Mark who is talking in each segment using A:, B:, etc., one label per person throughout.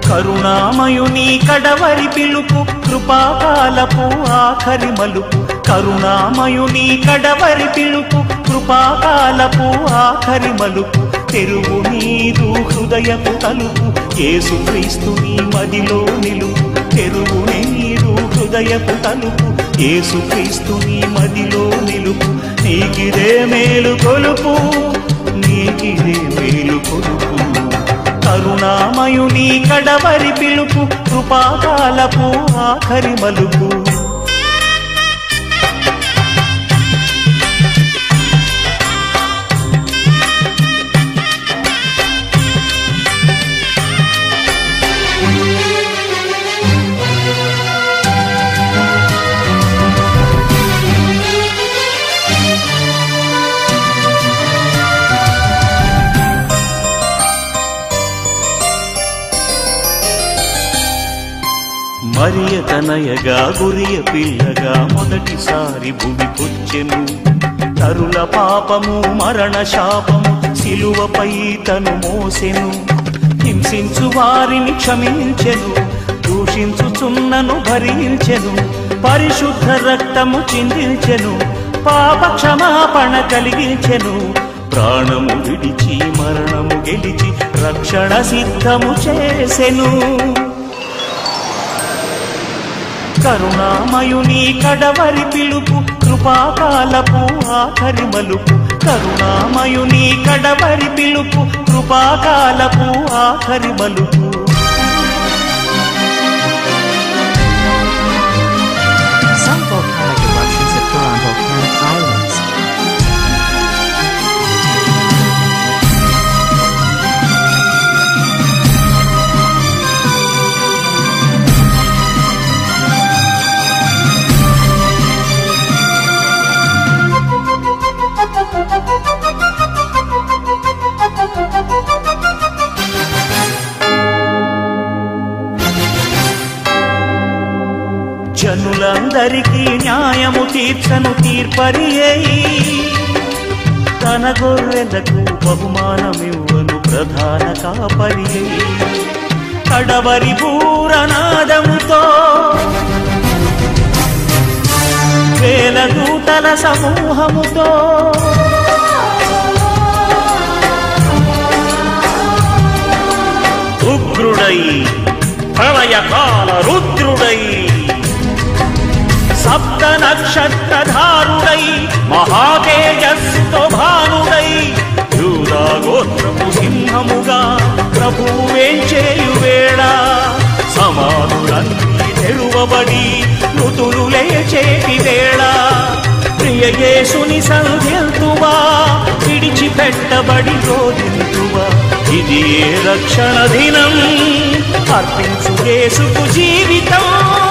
A: కరుణామయుని కడవరి పిలుపు కృపాకాలపు ఆఖరి మలుపు కరుణామయుని కడవరి పిలుపు కృపాకాలపు ఆఖరి మలుపు తెరువు నీదు హృదయపు తలుపు యేసుక్రీస్తుని మదిలో నిలుపు తెరువు నీదు హృదయపు తలుపు యేసుక్రీస్తుని మదిలో నిలుపు నీకిదే మేలు కొలుపు నీకిదే మేలు కొలుపు కరుణామయుని కడవరి పిలుపు కృపాకాలపు ఆఖరి మలుపు మరియ తనయగా గురియ పిల్లగా మొదటిసారి భూమికొచ్చెను తరుల పాపము మరణ శాపము శిలువపై తను మోసెను హింసించు వారిని క్షమించెను దూషించుచున్నను భరించెను పరిశుద్ధ రక్తము చిందించెను పాప క్షమాపణ కలిగించెను ప్రాణము విడిచి మరణము గెలిచి రక్షణ సిద్ధము చేసెను కరుణామయుని కడవరి పిలుపు కృపాకాలపు ఆఖరి మలుపు కరుణామయుని కడవరి పిలుపు కృపాకాలపు ఆఖరి మలుపు
B: Some volcanic eruptions occur on volcanic islands.
A: జనులందరికీ న్యాయము తీర్చను తీర్పరి అయి తన గొర్రెలకు బహుమానమివ్వను ప్రధాన కాపరి అయి కడవరి పూరనాదముతో వేల దూతల సమూహముతో ఉగ్రుడై ప్రళయకాల రుద్రుడై సప్త నక్షత్రధారుడై మహాతేజస్సుతో భానుడై యూదా గోత్రపు సింహముగా ప్రభువేంచేయు వేళ సమాధులన్నీ తెరువబడి మృతులు లేచేటి వేళ ప్రియయేసుని సంధ్యంతువా విడిచిపెట్టబడి రోధింతువా ఇది ఏ రక్షణ దినం అర్పించు యేసుకు జీవితం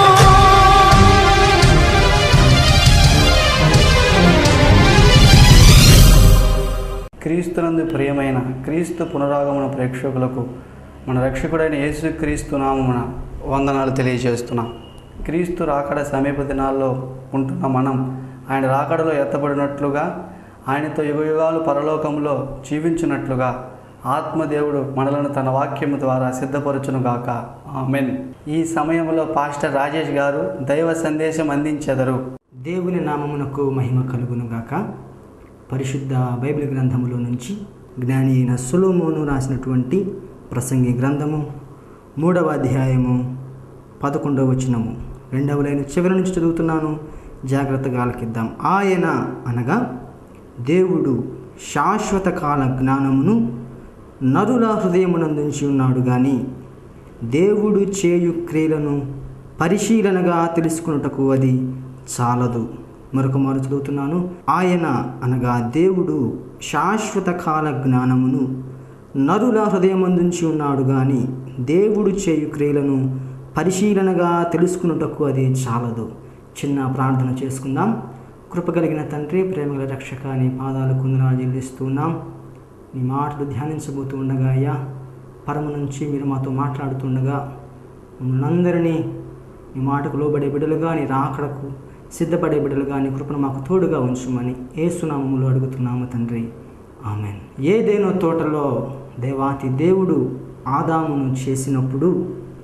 C: క్రీస్తునందు ప్రియమైన క్రీస్తు పునరాగమన ప్రేక్షకులకు మన రక్షకుడైన యేసుక్రీస్తు నామమున వందనాలు తెలియజేస్తున్నాం క్రీస్తు రాకడ సమీప దినాల్లో ఉంటున్న మనం ఆయన రాకడలో ఎత్తబడినట్లుగా ఆయనతో యుగయుగాలు పరలోకంలో జీవించినట్లుగా ఆత్మదేవుడు మనలను తన వాక్యము ద్వారా సిద్ధపరచునుగాక ఆమెన్ ఈ సమయంలో పాస్టర్ రాజేష్ గారు దైవ సందేశం అందించెదరు
D: దేవుని నామమునకు మహిమ కలుగునుగాక పరిశుద్ధ బైబిల్ గ్రంథములో నుంచి జ్ఞాని అయిన సులోమోను రాసినటువంటి ప్రసంగి గ్రంథము మూడవ అధ్యాయము పదకొండవ వచనము రెండవ లైన్ చివరి నుంచి చదువుతున్నాను జాగ్రత్తగా ఆలకిద్దాం ఆయన అనగా దేవుడు శాశ్వత కాల జ్ఞానమును నరుల హృదయమునందుంచి ఉన్నాడు కానీ దేవుడు చేయు క్రియలను పరిశీలనగా తెలుసుకున్నటకు అది చాలదు మరొక మారు చదువుతున్నాను ఆయన అనగా దేవుడు శాశ్వత కాల జ్ఞానమును నరుల హృదయమందుంచి ఉన్నాడు కానీ దేవుడు చేయు క్రియలను పరిశీలనగా తెలుసుకున్నటకు అది చాలదు చిన్న ప్రార్థన చేసుకుందాం కృపగలిగిన తండ్రి ప్రేమగల రక్షక నీ పాదాలు కుందనాలు చెల్లిస్తున్నాం నీ మాటలు ధ్యానించబోతూ ఉండగా అయ్యా పరమ నుంచి మీరు మాతో మాట్లాడుతుండగా మమ్మల్ని అందరినీ నీ మాటకు లోబడే బిడ్డలుగా నీ రాకడకు సిద్ధపడే బిడ్డలుగా నీ కృపను మాకు తోడుగా ఉంచుమని ఏసునామములో అడుగుతున్నాము తండ్రి ఆమెన్ ఏదేనో తోటలో దేవాతి దేవుడు ఆదామును చేసినప్పుడు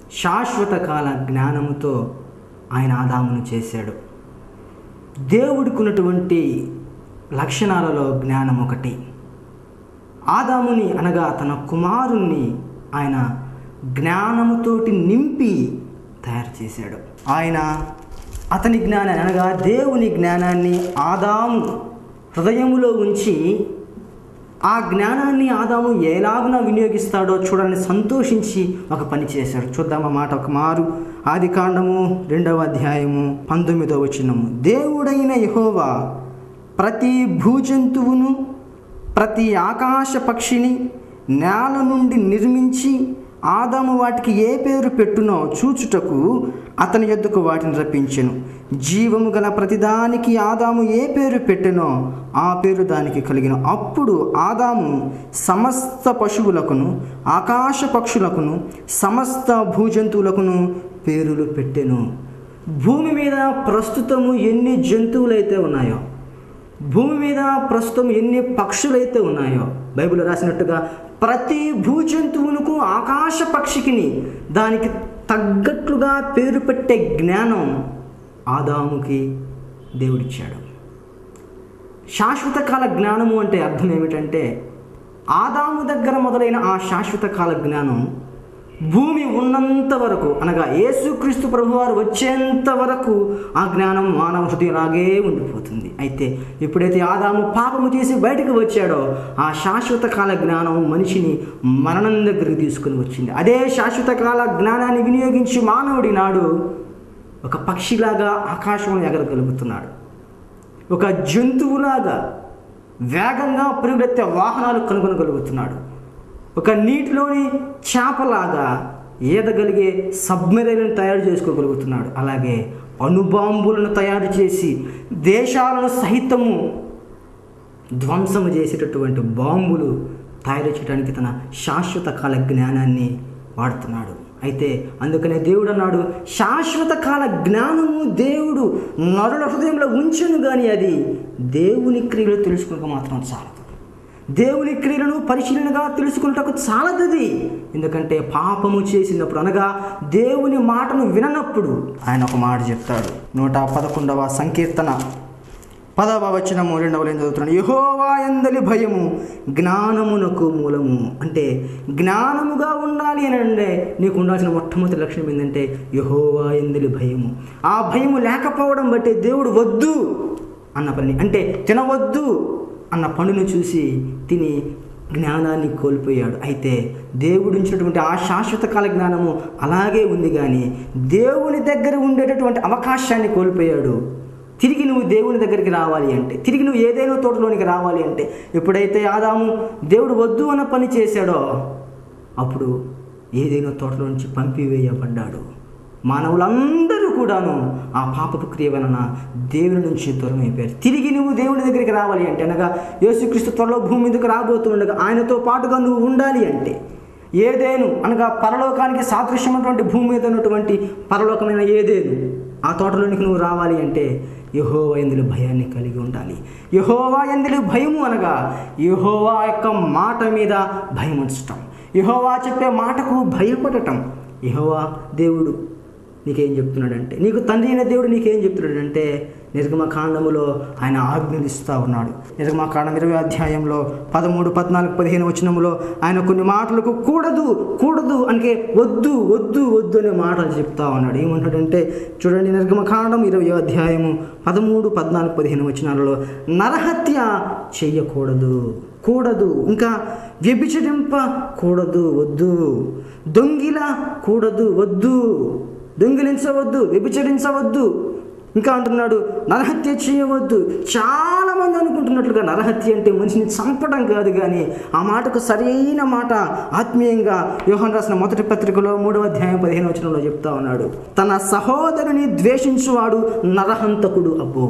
D: శాశ్వత కాల జ్ఞానముతో ఆయన ఆదామును చేశాడు దేవుడికి ఉన్నటువంటి లక్షణాలలో జ్ఞానం ఒకటి ఆదాముని అనగా తన కుమారుణ్ణి ఆయన జ్ఞానముతోటి నింపి తయారు చేశాడు ఆయన అతని జ్ఞానాన్ని అనగా దేవుని జ్ఞానాన్ని ఆదాము హృదయములో ఉంచి ఆ జ్ఞానాన్ని ఆదాము ఎలాగున వినియోగిస్తాడో చూడాలని సంతోషించి ఒక పని చేశాడు చూద్దాం ఆ మాట ఒక మారు ఆది కాండము రెండవ అధ్యాయము పంతొమ్మిదవ వచనము దేవుడైన యహోవా ప్రతి భూజంతువును ప్రతి ఆకాశ పక్షిని నేల నుండి నిర్మించి ఆదాము వాటికి ఏ పేరు పెట్టునో చూచుటకు అతని యొద్దకు వాటిని రప్పించెను జీవము గల ప్రతిదానికి ఆదాము ఏ పేరు పెట్టెనో ఆ పేరు దానికి కలిగిన అప్పుడు ఆదాము సమస్త పశువులకును ఆకాశ పక్షులకును సమస్త భూజంతువులకును పేరులు పెట్టెను భూమి మీద ప్రస్తుతము ఎన్ని జంతువులైతే ఉన్నాయో భూమి మీద ప్రస్తుతం ఎన్ని పక్షులైతే ఉన్నాయో బైబిల్ రాసినట్టుగా ప్రతి భూజంతువులకు ఆకాశ పక్షికిని దానికి తగ్గట్లుగా పేరు పెట్టే జ్ఞానం ఆదాముకి దేవుడిచ్చాడు శాశ్వత కాల జ్ఞానము అంటే అర్థం ఏమిటంటే ఆదాము దగ్గర మొదలైన ఆ శాశ్వత కాల జ్ఞానం భూమి ఉన్నంత వరకు అనగా యేసుక్రీస్తు ప్రభువారు వచ్చేంత వరకు ఆ జ్ఞానం మానవ హృదయలాగే ఉండిపోతుంది అయితే ఎప్పుడైతే ఆదాము పాపము చేసి బయటకు వచ్చాడో ఆ శాశ్వత కాల జ్ఞానం మనిషిని మరణం దగ్గరికి తీసుకుని వచ్చింది అదే శాశ్వత కాల జ్ఞానాన్ని వినియోగించి మానవుడి నాడు ఒక పక్షిలాగా ఆకాశంలో ఎగరగలుగుతున్నాడు ఒక జంతువులాగా వేగంగా పరుగులెత్తే వాహనాలు కనుగొనగలుగుతున్నాడు ఒక నీటిలోని చేపలాగా ఈదగలిగే సబ్మెరైన్లను తయారు చేసుకోగలుగుతున్నాడు అలాగే అణుబాంబులను తయారు చేసి దేశాలను సహితము ధ్వంసము చేసేటటువంటి బాంబులు తయారు చేయడానికి తన శాశ్వత కాల జ్ఞానాన్ని వాడుతున్నాడు అయితే అందుకనే దేవుడు అన్నాడు శాశ్వత కాల జ్ఞానము దేవుడు నరుల హృదయంలో ఉంచను కానీ అది దేవుని క్రియలు తెలుసుకునక మాత్రం చాలదు దేవుని క్రియలను పరిశీలనగా తెలుసుకున్నటకు చాలదది ఎందుకంటే పాపము చేసినప్పుడు అనగా దేవుని మాటను విననప్పుడు ఆయన ఒక మాట చెప్తాడు నూట పదకొండవ సంకీర్తన పదవ వచనము రెండవ లైన్ చదువుతున్నాను యహోవా ఎందలి భయము జ్ఞానమునకు మూలము అంటే జ్ఞానముగా ఉండాలి అని అంటే నీకు ఉండాల్సిన మొట్టమొదటి లక్షణం ఏంటంటే యహోవా ఎందలి భయము ఆ భయము లేకపోవడం బట్టి దేవుడు వద్దు అన్న పని అంటే తినవద్దు అన్న పండును చూసి తిని జ్ఞానాన్ని కోల్పోయాడు అయితే దేవుడు ఉంచినటువంటి ఆ శాశ్వత కాల జ్ఞానము అలాగే ఉంది కానీ దేవుని దగ్గర ఉండేటటువంటి అవకాశాన్ని కోల్పోయాడు తిరిగి నువ్వు దేవుని దగ్గరికి రావాలి అంటే తిరిగి నువ్వు ఏదైనా తోటలోనికి రావాలి అంటే ఎప్పుడైతే ఆదాము దేవుడు వద్దు అన్న పని చేశాడో అప్పుడు ఏదైనా తోటలో నుంచి పంపివేయబడ్డాడు మానవులందరూ కూడాను ఆ పాపపు క్రియ వలన దేవుని నుంచి దూరం అయిపోయారు తిరిగి నువ్వు దేవుని దగ్గరికి రావాలి అంటే అనగా యేసుక్రీస్తు త్వరలో భూమి మీదకి రాబోతుండగా ఆయనతో పాటుగా నువ్వు ఉండాలి అంటే ఏదేను అనగా పరలోకానికి సాదృశ్యమైనటువంటి భూమి మీద ఉన్నటువంటి పరలోకమైన ఏదేను ఆ తోటలోనికి నువ్వు రావాలి అంటే యహోవా ఎందులో భయాన్ని కలిగి ఉండాలి యహోవా ఎందులో భయము అనగా యహోవా యొక్క మాట మీద భయం ఉంచటం యహోవా చెప్పే మాటకు భయపడటం యహోవా దేవుడు నీకేం చెప్తున్నాడంటే నీకు తండ్రి అయిన దేవుడు నీకేం చెప్తున్నాడంటే నిర్గమకాండములో ఆయన ఆజ్ఞలు ఇస్తూ ఉన్నాడు నిర్గమకాండం ఇరవై అధ్యాయంలో పదమూడు పద్నాలుగు పదిహేను వచనములో ఆయన కొన్ని మాటలకు కూడదు కూడదు అంటే వద్దు వద్దు వద్దు అనే మాటలు చెప్తా ఉన్నాడు ఏమంటాడంటే చూడండి నిర్గమకాండం ఇరవై అధ్యాయము పదమూడు పద్నాలుగు పదిహేను వచనాలలో నరహత్య చెయ్యకూడదు కూడదు ఇంకా వ్యభిచరింపకూడదు వద్దు దొంగిల కూడదు వద్దు దొంగిలించవద్దు వ్యభిచరించవద్దు ఇంకా అంటున్నాడు నరహత్య చేయవద్దు చాలా మంది అనుకుంటున్నట్లుగా నరహత్య అంటే మనిషిని చంపడం కాదు కానీ ఆ మాటకు సరైన మాట ఆత్మీయంగా యోహన్ రాసిన మొదటి పత్రికలో మూడవ అధ్యాయం పదిహేను వచనంలో చెప్తా ఉన్నాడు తన సహోదరుని ద్వేషించువాడు నరహంతకుడు అబ్బో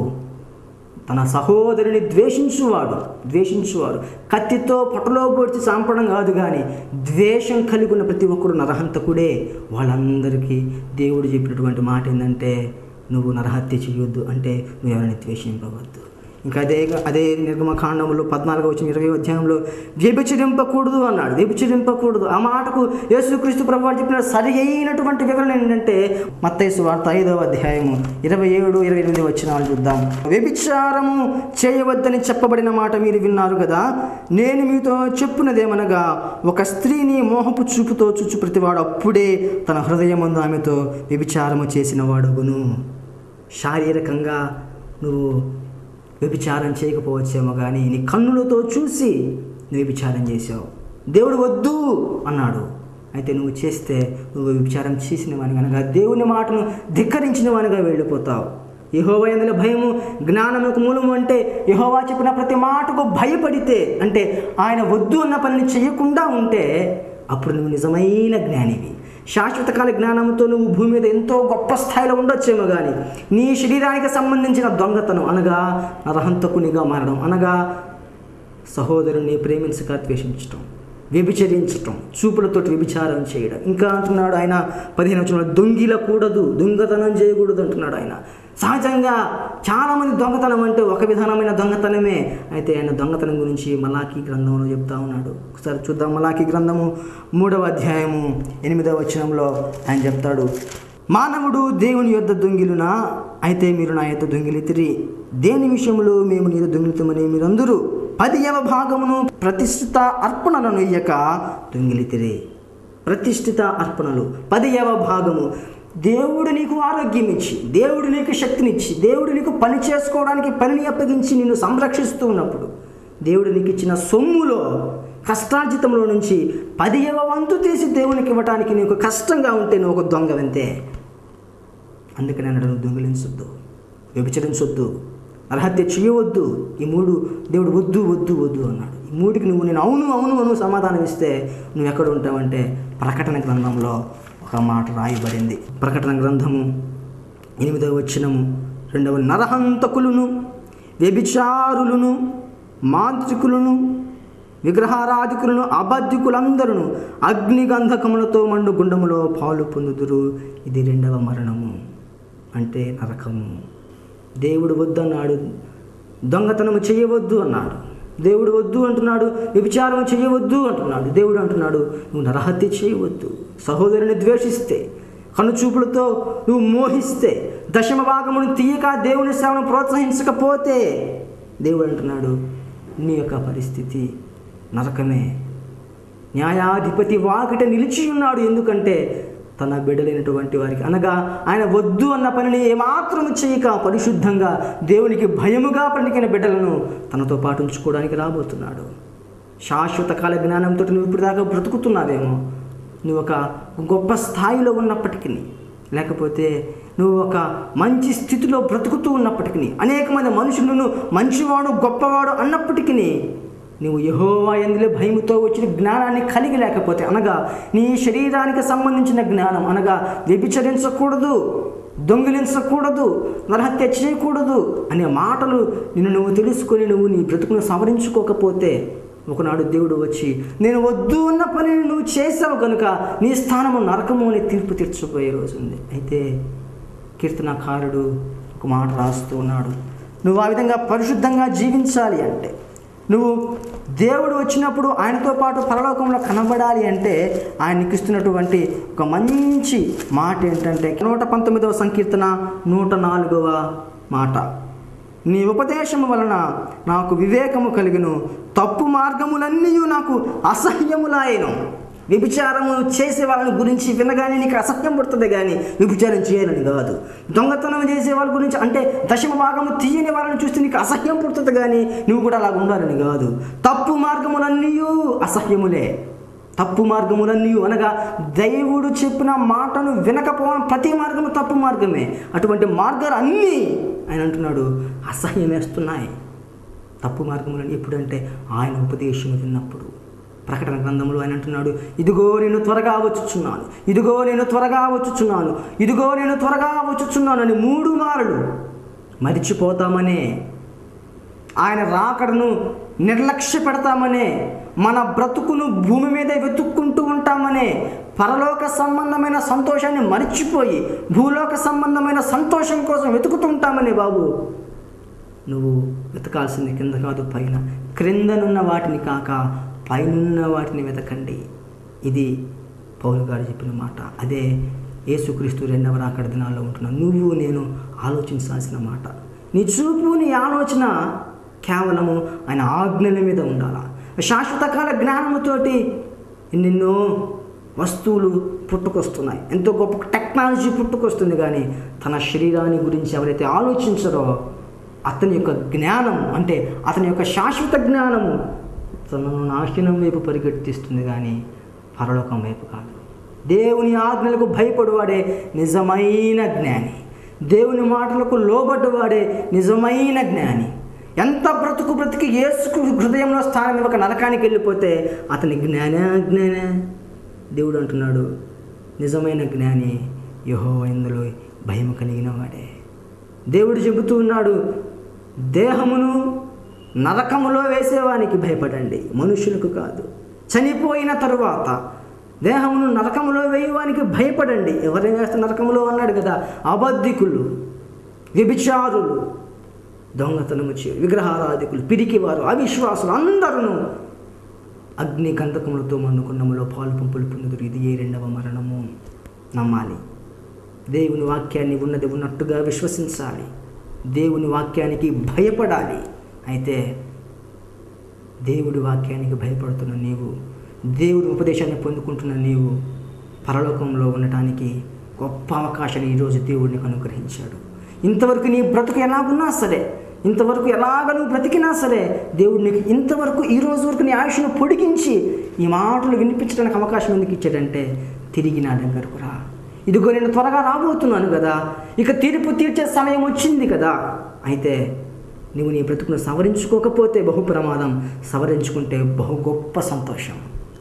D: తన సహోదరుని ద్వేషించువాడు ద్వేషించువాడు కత్తితో పొట్టలో పొడిచి చంపడం కాదు కానీ ద్వేషం కలిగి ఉన్న ప్రతి ఒక్కరు నరహంతకుడే వాళ్ళందరికీ దేవుడు చెప్పినటువంటి మాట ఏంటంటే నువ్వు నరహత్య చేయొద్దు అంటే నువ్వు ఎవరిని ద్వేషింపవద్దు ఇంకా అదే అదే నిర్గమకాండంలో పద్నాలుగు వచ్చిన ఇరవై అధ్యాయంలో వ్యభిచరింపకూడదు అన్నాడు వ్యభిచరింపకూడదు ఆ మాటకు యేసుక్రీస్తు ప్రభు వారు చెప్పిన సరి అయినటువంటి వివరణ ఏంటంటే మత్తైసు వార్త ఐదవ అధ్యాయము ఇరవై ఏడు ఇరవై ఎనిమిది వచ్చిన చూద్దాం వ్యభిచారము చేయవద్దని చెప్పబడిన మాట మీరు విన్నారు కదా నేను మీతో చెప్పున్నదేమనగా ఒక స్త్రీని మోహపు చూపుతో చూచు ప్రతివాడు అప్పుడే తన హృదయమందు ఆమెతో వ్యభిచారము చేసిన వాడుగును శారీరకంగా నువ్వు వ్యభిచారం చేయకపోవచ్చేమో కానీ నీ కన్నులతో చూసి నువ్వు వ్యభిచారం చేసావు దేవుడు వద్దు అన్నాడు అయితే నువ్వు చేస్తే నువ్వు వ్యభిచారం చేసిన వాని కనుక దేవుని మాటను ధిక్కరించిన వానిగా వెళ్ళిపోతావు యహోవా ఎందులో భయము జ్ఞానముకు మూలము అంటే యహోవా చెప్పిన ప్రతి మాటకు భయపడితే అంటే ఆయన వద్దు అన్న పనిని చేయకుండా ఉంటే అప్పుడు నువ్వు నిజమైన జ్ఞానివి శాశ్వత కాల జ్ఞానంతో నువ్వు భూమి మీద ఎంతో గొప్ప స్థాయిలో ఉండొచ్చేమో కానీ నీ శరీరానికి సంబంధించిన దొంగతనం అనగా నరహంతకునిగా మారడం అనగా సహోదరుని ప్రేమించక ద్వేషించటం వ్యభిచరించటం చూపులతోటి వ్యభిచారం చేయడం ఇంకా అంటున్నాడు ఆయన పదిహేను వచ్చిన దొంగిలకూడదు దొంగతనం చేయకూడదు అంటున్నాడు ఆయన సహజంగా చాలామంది దొంగతనం అంటే ఒక విధానమైన దొంగతనమే అయితే ఆయన దొంగతనం గురించి మలాఖీ గ్రంథంలో చెప్తా ఉన్నాడు ఒకసారి చూద్దాం మలాఖీ గ్రంథము మూడవ అధ్యాయము ఎనిమిదవ వచనంలో ఆయన చెప్తాడు మానవుడు దేవుని యొద్ద దొంగిలునా అయితే మీరు నా యొద్ద దొంగిలితిరి దేని విషయంలో మేము నీరు దొంగిలితమని మీరందరూ పదియవ భాగమును ప్రతిష్ఠిత అర్పణలను ఇయ్యక దొంగిలితిరి ప్రతిష్ఠిత అర్పణలు పదియవ భాగము దేవుడు నీకు ఆరోగ్యం ఇచ్చి దేవుడు నీకు శక్తినిచ్చి దేవుడు నీకు పని చేసుకోవడానికి పనిని అప్పగించి నిన్ను సంరక్షిస్తూ ఉన్నప్పుడు దేవుడు నీకు ఇచ్చిన సొమ్ములో కష్టార్జితంలో నుంచి పదియవ వంతు తీసి దేవునికి ఇవ్వడానికి నీకు కష్టంగా ఉంటే నువ్వు ఒక దొంగవంతే అందుకని అన్నాడు నువ్వు దొంగిలించొద్దు వ్యభిచరించొద్దు అర్హత్య చేయవద్దు ఈ మూడు దేవుడు వద్దు వద్దు వద్దు అన్నాడు ఈ మూడికి నువ్వు నేను అవును అవును అను సమాధానం ఇస్తే నువ్వు ఎక్కడ ఉంటావంటే ప్రకటన గ్రంథంలో ఒక మాట రాయబడింది ప్రకటన గ్రంథము ఎనిమిదవ వచ్చినము రెండవ నరహంతకులను వ్యభిచారులను మాంత్రికులను విగ్రహారాధికులను అబద్ధికులందరూ అగ్నిగంధకములతో మండు గుండములో పాలు పొందుదురు ఇది రెండవ మరణము అంటే నరకము దేవుడు వద్దన్నాడు దొంగతనము చేయవద్దు అన్నాడు దేవుడు వద్దు అంటున్నాడు వ్యభిచారం చేయవద్దు అంటున్నాడు దేవుడు అంటున్నాడు నువ్వు నరహత్య చేయవద్దు సహోదరుని ద్వేషిస్తే కనుచూపులతో నువ్వు మోహిస్తే దశమ భాగమును తీయక దేవుని సేవను ప్రోత్సహించకపోతే దేవుడు అంటున్నాడు నీ యొక్క పరిస్థితి నరకమే న్యాయాధిపతి వాకిట నిలిచి ఉన్నాడు ఎందుకంటే తన బిడ్డలైనటువంటి వారికి అనగా ఆయన వద్దు అన్న పనిని ఏమాత్రం చేయక పరిశుద్ధంగా దేవునికి భయముగా పలికిన బిడ్డలను తనతో పాటు ఉంచుకోవడానికి రాబోతున్నాడు శాశ్వత కాల జ్ఞానంతో నువ్వు ఇప్పుడు దాకా బ్రతుకుతున్నావేమో నువ్వు ఒక గొప్ప స్థాయిలో ఉన్నప్పటికీ లేకపోతే నువ్వు ఒక మంచి స్థితిలో బ్రతుకుతూ ఉన్నప్పటికీ అనేక మంది మనుషులను మంచివాడు గొప్పవాడు అన్నప్పటికీ నువ్వు యహోవా ఎందులో భయముతో వచ్చిన జ్ఞానాన్ని కలిగి లేకపోతే అనగా నీ శరీరానికి సంబంధించిన జ్ఞానం అనగా వ్యభిచరించకూడదు దొంగిలించకూడదు నరహత్య చేయకూడదు అనే మాటలు నిన్ను నువ్వు తెలుసుకొని నువ్వు నీ బ్రతుకును సవరించుకోకపోతే ఒకనాడు దేవుడు వచ్చి నేను వద్దు అన్న పనిని నువ్వు చేసావు కనుక నీ స్థానము నరకము అని తీర్పు తీర్చిపోయే రోజు ఉంది అయితే కీర్తనకారుడు ఒక మాట రాస్తూ ఉన్నాడు నువ్వు ఆ విధంగా పరిశుద్ధంగా జీవించాలి అంటే నువ్వు దేవుడు వచ్చినప్పుడు ఆయనతో పాటు పరలోకంలో కనబడాలి అంటే ఆయనకి ఇస్తున్నటువంటి ఒక మంచి మాట ఏంటంటే నూట పంతొమ్మిదవ సంకీర్తన నూట నాలుగవ మాట నీ ఉపదేశము వలన నాకు వివేకము కలిగిను తప్పు మార్గములన్నీ నాకు అసహ్యములాయను వ్యభిచారము చేసే వాళ్ళని గురించి వినగానే నీకు అసహ్యం పుడుతుంది కానీ వ్యభిచారం చేయాలని కాదు దొంగతనం చేసే వాళ్ళ గురించి అంటే దశమ భాగము తీయని వాళ్ళని చూస్తే నీకు అసహ్యం పుడుతుంది కానీ నువ్వు కూడా అలా ఉండాలని కాదు తప్పు మార్గములన్నీ అసహ్యములే తప్పు మార్గములన్నీ అనగా దేవుడు చెప్పిన మాటను వినకపోవడం ప్రతి మార్గము తప్పు మార్గమే అటువంటి మార్గాలు అన్నీ ఆయన అంటున్నాడు అసహ్యం వేస్తున్నాయి తప్పు మార్గములని ఎప్పుడంటే ఆయన ఉపదేశం విన్నప్పుడు ప్రకటన గ్రంథంలో ఆయన అంటున్నాడు ఇదిగో నేను త్వరగా వచ్చుచున్నాను ఇదిగో నేను త్వరగా వచ్చుచున్నాను ఇదిగో నేను త్వరగా వచ్చుచున్నాను అని మూడు మారులు మరిచిపోతామనే ఆయన రాకడను నిర్లక్ష్య పెడతామనే మన బ్రతుకును భూమి మీదే వెతుక్కుంటూ ఉంటామనే పరలోక సంబంధమైన సంతోషాన్ని మరిచిపోయి భూలోక సంబంధమైన సంతోషం కోసం వెతుకుతుంటామని బాబు నువ్వు వెతకాల్సింది కింద కాదు పైన క్రిందనున్న వాటిని కాక పైనున్న వాటిని వెతకండి ఇది పౌలు గారు చెప్పిన మాట అదే యేసుక్రీస్తు రెండవ రాకడ దినాల్లో ఉంటున్నా నువ్వు నేను ఆలోచించాల్సిన మాట నీ చూపు నీ ఆలోచన కేవలము ఆయన ఆజ్ఞల మీద ఉండాలా శాశ్వత కాల జ్ఞానముతోటి ఎన్నెన్నో వస్తువులు పుట్టుకొస్తున్నాయి ఎంతో గొప్ప టెక్నాలజీ పుట్టుకొస్తుంది కానీ తన శరీరాన్ని గురించి ఎవరైతే ఆలోచించరో అతని యొక్క జ్ఞానం అంటే అతని యొక్క శాశ్వత జ్ఞానము తనను నాశనం వైపు పరిగెత్తిస్తుంది కానీ పరలోకం వైపు కాదు దేవుని ఆజ్ఞలకు భయపడువాడే నిజమైన జ్ఞాని దేవుని మాటలకు లోబడ్డవాడే నిజమైన జ్ఞాని ఎంత బ్రతుకు బ్రతికి ఏసుకు హృదయంలో స్థానం ఇవ్వక నరకానికి వెళ్ళిపోతే అతని జ్ఞాన జ్ఞాన దేవుడు అంటున్నాడు నిజమైన జ్ఞాని యహో ఇందులో భయం కలిగిన వాడే దేవుడు చెబుతూ ఉన్నాడు దేహమును నరకములో వేసేవానికి భయపడండి మనుషులకు కాదు చనిపోయిన తరువాత దేహమును నరకములో వేయవానికి భయపడండి ఎవరేం వేస్తే నరకములో అన్నాడు కదా అబద్ధికులు వ్యభిచారులు దొంగతనము చే విగ్రహారాధికులు పిరికివారు అవిశ్వాసులు అందరూ అగ్ని గంధకములతో మన్నుకున్నములో పాలు పంపులు పొందుదురు ఇది ఏ రెండవ మరణము నమ్మాలి దేవుని వాక్యాన్ని ఉన్నది ఉన్నట్టుగా విశ్వసించాలి దేవుని వాక్యానికి భయపడాలి అయితే దేవుడి వాక్యానికి భయపడుతున్న నీవు దేవుడి ఉపదేశాన్ని పొందుకుంటున్న నీవు పరలోకంలో ఉండటానికి గొప్ప అవకాశాలు ఈరోజు దేవుడిని అనుగ్రహించాడు ఇంతవరకు నీ బ్రతుకు ఎలాగున్నా సరే ఇంతవరకు ఎలాగ నువ్వు బ్రతికినా సరే దేవుడు నీకు ఇంతవరకు ఈ రోజు వరకు నీ ఆయుష్ను పొడిగించి ఈ మాటలు వినిపించడానికి అవకాశం ఎందుకు ఇచ్చాడంటే తిరిగి నా దగ్గరకు రా ఇదిగో నేను త్వరగా రాబోతున్నాను కదా ఇక తీర్పు తీర్చే సమయం వచ్చింది కదా అయితే నువ్వు నీ బ్రతుకును సవరించుకోకపోతే బహు ప్రమాదం సవరించుకుంటే బహు గొప్ప సంతోషం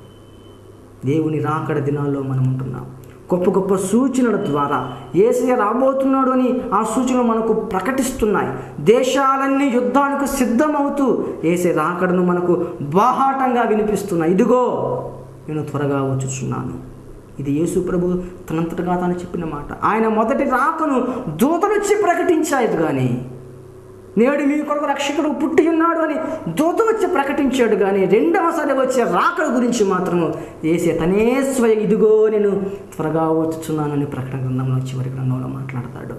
D: దేవుని రాకడ దినాల్లో మనం ఉంటున్నాం గొప్ప గొప్ప సూచనల ద్వారా ఏసయ్య రాబోతున్నాడు అని ఆ సూచనలు మనకు ప్రకటిస్తున్నాయి దేశాలన్నీ యుద్ధానికి సిద్ధమవుతూ ఏసే రాకడను మనకు బాహాటంగా వినిపిస్తున్నాయి ఇదిగో నేను త్వరగా వచ్చుచున్నాను ఇది యేసు ప్రభు తనంతటగా తాను చెప్పిన మాట ఆయన మొదటి రాకను దూతలొచ్చి ప్రకటించాయి కానీ నేడు మీ కొరకు రక్షకుడు పుట్టి ఉన్నాడు అని దూత వచ్చి ప్రకటించాడు కానీ రెండవసారి వచ్చే రాకడ గురించి మాత్రం ఏసే తనే స్వయ ఇదిగో నేను త్వరగా వచ్చుచున్నానని ప్రకటన గ్రంథంలో చివరి గ్రంథంలో మాట్లాడతాడు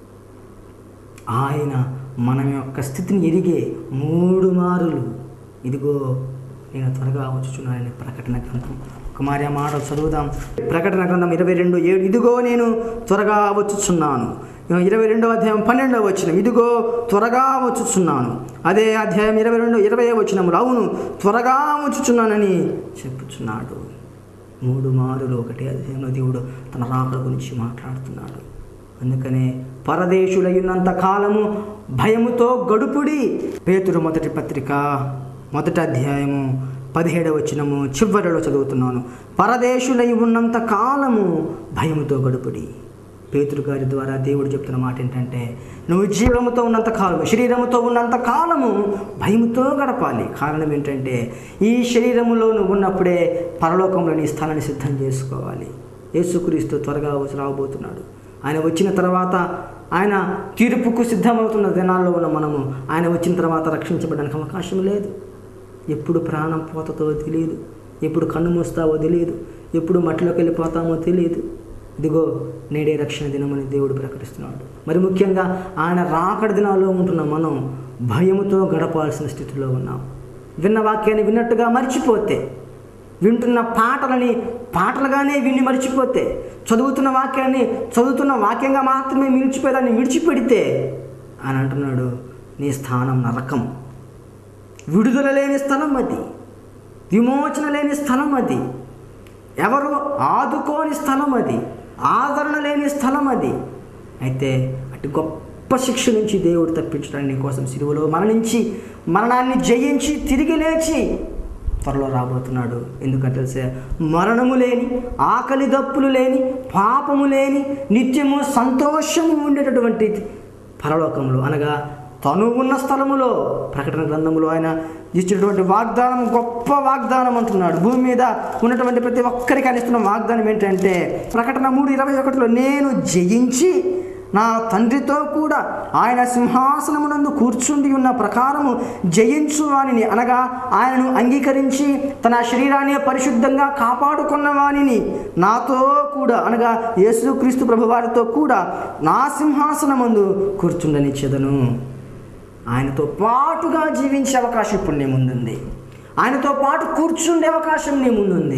D: ఆయన మన యొక్క స్థితిని ఎరిగే మూడు మారులు ఇదిగో నేను త్వరగా వచ్చుచున్నానని ప్రకటన గ్రంథం కుమారి ఆ మాట చదువుదాం ప్రకటన గ్రంథం ఇరవై రెండు ఏడు ఇదిగో నేను త్వరగా వచ్చుచున్నాను ఇరవై రెండవ అధ్యాయం పన్నెండవ వచ్చిన ఇదిగో త్వరగా వచ్చుచున్నాను అదే అధ్యాయం ఇరవై రెండు ఇరవై వచ్చినములు అవును త్వరగా వచ్చుచున్నానని చెప్పుచున్నాడు మూడు మారులు ఒకటే అధ్యాయంలో దేవుడు తన రాకడ గురించి మాట్లాడుతున్నాడు అందుకనే పరదేశులైనంత కాలము భయముతో గడుపుడి పేతురు మొదటి పత్రిక మొదటి అధ్యాయము పదిహేడవ వచనము చివరిలో చదువుతున్నాను పరదేశులై ఉన్నంత కాలము భయముతో గడుపుడి పేతురు గారి ద్వారా దేవుడు చెప్తున్న మాట ఏంటంటే నువ్వు జీవముతో ఉన్నంత కాలము శరీరముతో ఉన్నంత కాలము భయముతో గడపాలి కారణం ఏంటంటే ఈ శరీరములో నువ్వు ఉన్నప్పుడే పరలోకంలో నీ స్థానాన్ని సిద్ధం చేసుకోవాలి యేసుక్రీస్తు త్వరగా వచ్చి రాబోతున్నాడు ఆయన వచ్చిన తర్వాత ఆయన తీర్పుకు సిద్ధమవుతున్న దినాల్లో ఉన్న మనము ఆయన వచ్చిన తర్వాత రక్షించబడడానికి అవకాశం లేదు ఎప్పుడు ప్రాణం పోతతో తెలియదు ఎప్పుడు కన్ను మూస్తావో తెలియదు ఎప్పుడు మట్టిలోకి వెళ్ళిపోతామో తెలియదు ఇదిగో నేడే రక్షణ దినమని దేవుడు ప్రకటిస్తున్నాడు మరి ముఖ్యంగా ఆయన రాకడ దినాల్లో ఉంటున్న మనం భయముతో గడపాల్సిన స్థితిలో ఉన్నాం విన్న వాక్యాన్ని విన్నట్టుగా మర్చిపోతే వింటున్న పాటలని పాటలుగానే విని మర్చిపోతే చదువుతున్న వాక్యాన్ని చదువుతున్న వాక్యంగా మాత్రమే మిలిచిపోయేదాన్ని విడిచిపెడితే అని అంటున్నాడు నీ స్థానం నరకం విడుదల లేని స్థలం అది విమోచన లేని స్థలం అది ఎవరు ఆదుకోని స్థలం అది ఆదరణ లేని స్థలం అది అయితే అటు గొప్ప శిక్ష నుంచి దేవుడు తప్పించడానికి నీ కోసం సిలువలో మరణించి మరణాన్ని జయించి తిరిగి లేచి త్వరలో రాబోతున్నాడు ఎందుకంటే తెలిసే మరణము లేని ఆకలి దప్పులు లేని పాపము లేని నిత్యము సంతోషము ఉండేటటువంటి పరలోకంలో అనగా తను ఉన్న స్థలములో ప్రకటన గ్రంథములో ఆయన ఇచ్చినటువంటి వాగ్దానం గొప్ప వాగ్దానం అంటున్నాడు భూమి మీద ఉన్నటువంటి ప్రతి ఒక్కరికి ఆయన ఇస్తున్న వాగ్దానం ఏంటంటే ప్రకటన మూడు ఇరవై ఒకటిలో నేను జయించి నా తండ్రితో కూడా ఆయన సింహాసనమునందు కూర్చుండి ఉన్న ప్రకారము జయించు వానిని అనగా ఆయనను అంగీకరించి తన శరీరాన్ని పరిశుద్ధంగా కాపాడుకున్న వానిని నాతో కూడా అనగా యేసుక్రీస్తు ప్రభువారితో కూడా నా సింహాసనమందు కూర్చుండనిచ్చేదను ఆయనతో పాటుగా జీవించే అవకాశం ఇప్పుడు నీ ముందుంది ఆయనతో పాటు కూర్చుండే అవకాశం నీ ముందుంది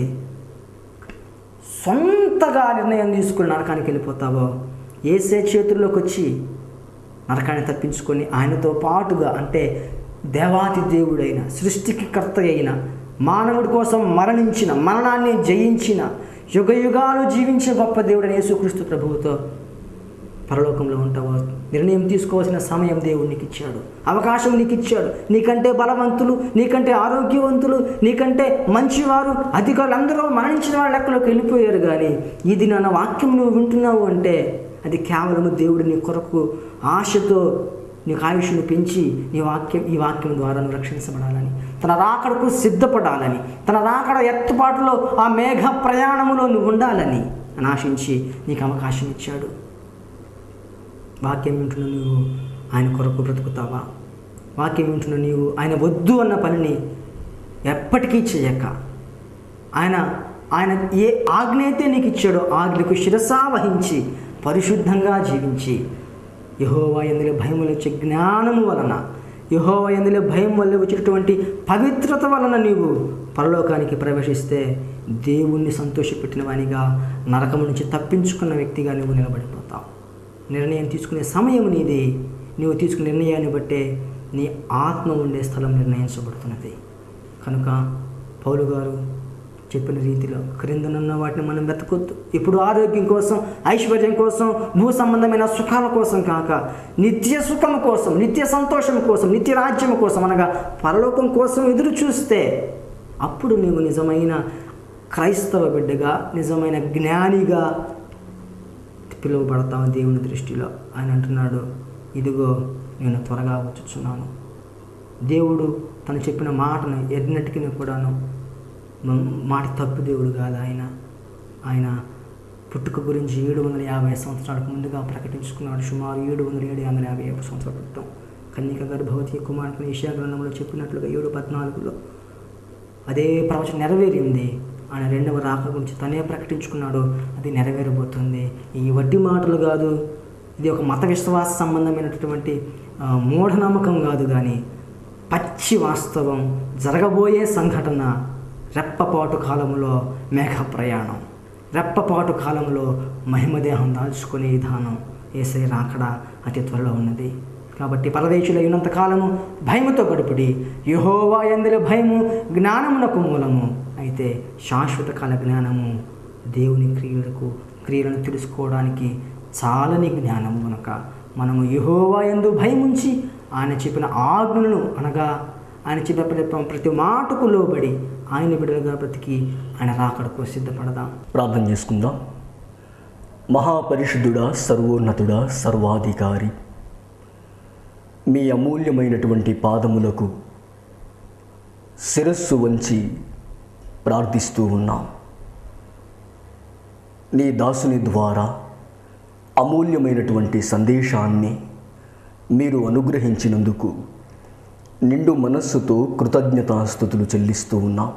D: సొంతగా నిర్ణయం తీసుకుని నరకానికి వెళ్ళిపోతావో ఏసే చేతుల్లోకి వచ్చి నరకాన్ని తప్పించుకొని ఆయనతో పాటుగా అంటే దేవాతి దేవుడైన సృష్టికి కర్త అయిన మానవుడి కోసం మరణించిన మరణాన్ని జయించిన యుగ యుగాలు జీవించే గొప్ప దేవుడైన యేసుక్రీస్తు ప్రభువుతో పరలోకంలో ఉంటావో నిర్ణయం తీసుకోవాల్సిన సమయం దేవుడు నీకు ఇచ్చాడు అవకాశం నీకు ఇచ్చాడు నీకంటే బలవంతులు నీకంటే ఆరోగ్యవంతులు నీకంటే మంచివారు అధికారులు అందరూ మరణించిన వాళ్ళ లెక్కలోకి వెళ్ళిపోయారు కానీ ఇది నా వాక్యం నువ్వు వింటున్నావు అంటే అది కేవలం దేవుడు నీ కొరకు ఆశతో నీకు ఆయుష్ను పెంచి నీ వాక్యం ఈ వాక్యం ద్వారా నువ్వు రక్షించబడాలని తన రాకడకు సిద్ధపడాలని తన రాకడ ఎత్తుపాటులో ఆ మేఘ ప్రయాణములో నువ్వు ఉండాలని అని ఆశించి నీకు అవకాశం ఇచ్చాడు వాక్యం వింటున్న నీవు ఆయన కొరకు బ్రతుకుతావా వాక్యం వింటున్న నీవు ఆయన వద్దు అన్న పనిని ఎప్పటికీ చేయక ఆయన ఆయన ఏ ఆజ్ఞ అయితే నీకు ఇచ్చాడో ఆజ్ఞకు శిరసా వహించి పరిశుద్ధంగా జీవించి యహోవా ఎందులో భయం వల్ల వచ్చే జ్ఞానము వలన యహోవా ఎందులో భయం వల్ల వచ్చేటటువంటి పవిత్రత వలన నీవు పరలోకానికి ప్రవేశిస్తే దేవుణ్ణి సంతోషపెట్టిన వానిగా నరకము నుంచి తప్పించుకున్న వ్యక్తిగా నువ్వు నిలబడిపోతావు నిర్ణయం తీసుకునే సమయం నీది నీవు తీసుకునే నిర్ణయాన్ని బట్టే నీ ఆత్మ ఉండే స్థలం నిర్ణయించబడుతున్నది కనుక పౌలు గారు చెప్పిన రీతిలో క్రిందనున్న వాటిని మనం వెతకొద్దు ఇప్పుడు ఆరోగ్యం కోసం ఐశ్వర్యం కోసం భూ సంబంధమైన సుఖాల కోసం కాక నిత్య సుఖం కోసం నిత్య సంతోషం కోసం నిత్య రాజ్యం కోసం అనగా పరలోకం కోసం ఎదురు చూస్తే అప్పుడు నీవు నిజమైన క్రైస్తవ బిడ్డగా నిజమైన జ్ఞానిగా పిలువబడతావు దేవుని దృష్టిలో ఆయన అంటున్నాడు ఇదిగో నేను త్వరగా వచ్చుచున్నాను దేవుడు తను చెప్పిన మాటను ఎన్నటికీ కూడాను మ- మాట తప్పు దేవుడు కాదు ఆయన ఆయన పుట్టుక గురించి ఏడు వందల యాభై సంవత్సరాలకు ముందుగా ప్రకటించుకున్నాడు సుమారు ఏడు వందల ఏడు వందల యాభై ఏడు సంవత్సరాల క్రితం కన్యక గర్భవతి కుమార్తెను ఈశా గ్రంథంలో చెప్పినట్లుగా ఏడు పద్నాలుగులో అదే ప్రవచనం నెరవేరింది ఆయన రెండవ రాక గురించి తనే ప్రకటించుకున్నాడు అది నెరవేరబోతుంది ఈ వడ్డీ మాటలు కాదు ఇది ఒక మత విశ్వాస సంబంధమైనటువంటి ఆ, మూఢనమ్మకం కాదు కానీ పచ్చి వాస్తవం జరగబోయే సంఘటన రెప్పపాటు కాలంలో మేఘ ప్రయాణం రెప్పపాటు కాలంలో మహిమదేహం దాల్చుకునే విధానం ఏసై రాకడ అతి త్వరలో ఉన్నది కాబట్టి పరదేశులు అయినంత కాలము భయముతో గడుపుడి యహోవా ఎందుల భయము జ్ఞానమునకు మూలము అయితే శాశ్వత కాల జ్ఞానము దేవుని క్రియలకు క్రియలను తెలుసుకోవడానికి చాలని జ్ఞానము కనుక మనము యహోవా ఎందు భయముంచి ఆయన చెప్పిన ఆజ్ఞలను అనగా ఆయన చెప్పిన ప్రతి- ప్రతి మాటకు లోబడి ఆయన బిడ్డలుగా బ్రతికి ఆయన రాకడకు సిద్ధపడదాం
E: ప్రార్థన చేసుకుందాం మహాపరిశుద్ధుడా సర్వోన్నతుడా సర్వాధికారి మీ అమూల్యమైనటువంటి పాదములకు శిరస్సు వంచి ప్రార్థిస్తూ ఉన్నాం నీ దాసుని ద్వారా అమూల్యమైనటువంటి సందేశాన్ని మీరు అనుగ్రహించినందుకు నిండు మనస్సుతో కృతజ్ఞతాస్థుతులు చెల్లిస్తూ ఉన్నాం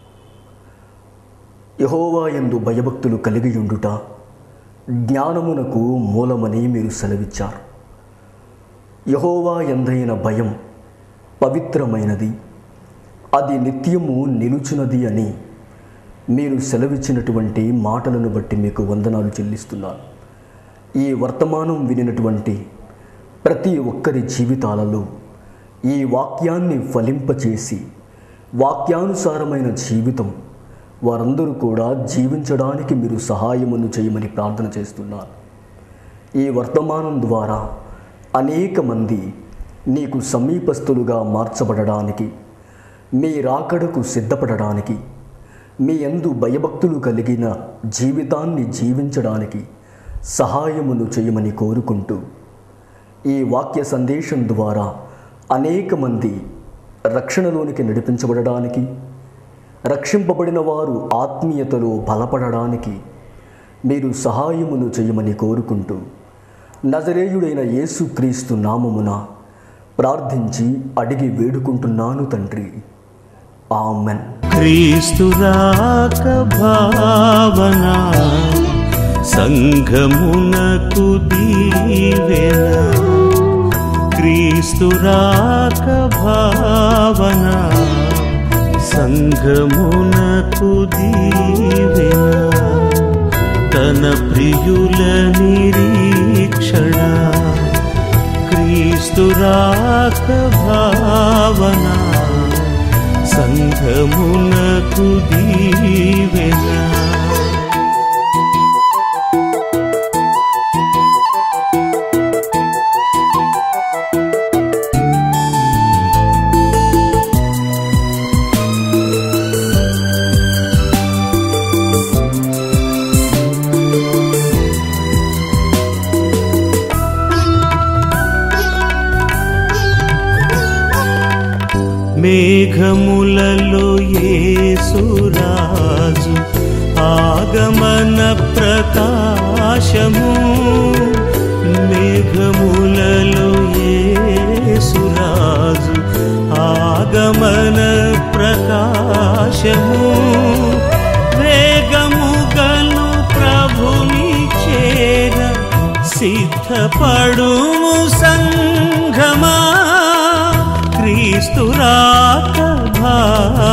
E: యహోవా యందు భయభక్తులు కలిగి ఉండుట జ్ఞానమునకు మూలమని మీరు సెలవిచ్చారు యహోవా ఎందైన భయం పవిత్రమైనది అది నిత్యము నిలుచున్నది అని మీరు సెలవిచ్చినటువంటి మాటలను బట్టి మీకు వందనాలు చెల్లిస్తున్నాను ఈ వర్తమానం వినినటువంటి ప్రతి ఒక్కరి జీవితాలలో ఈ వాక్యాన్ని ఫలింపచేసి వాక్యానుసారమైన జీవితం వారందరూ కూడా జీవించడానికి మీరు సహాయమును చేయమని ప్రార్థన చేస్తున్నారు ఈ వర్తమానం ద్వారా అనేక మంది నీకు సమీపస్తులుగా మార్చబడడానికి మీ రాకడకు సిద్ధపడడానికి మీ యందు భయభక్తులు కలిగిన జీవితాన్ని జీవించడానికి సహాయమును చేయమని కోరుకుంటూ ఈ వాక్య సందేశం ద్వారా అనేక మంది రక్షణలోనికి నడిపించబడడానికి రక్షింపబడిన వారు ఆత్మీయతలో బలపడడానికి మీరు సహాయమును చేయమని కోరుకుంటూ నజరేయుడైన యేసుక్రీస్తు నామమున ప్రార్థించి అడిగి వేడుకుంటున్నాను తండ్రి ఆమెన్
A: క్రీస్తు రాక భావన సంఘమునకు దీవెన క్రీస్తు రాక భావన సంఘమునకు దీవెన తన ప్రియుల నిరీక్షణ క్రీస్తు రాక భావన సంఘమునకు దీవెన మేఘములలో యేసురాజు ఆగమన ప్రకాశము మేఘములలో యేసురాజు ఆగమన ప్రకాశము వేగముగను ప్రభుని చేర సిద్ధపడుము సంఘమా క్రీస్తు రాక భావన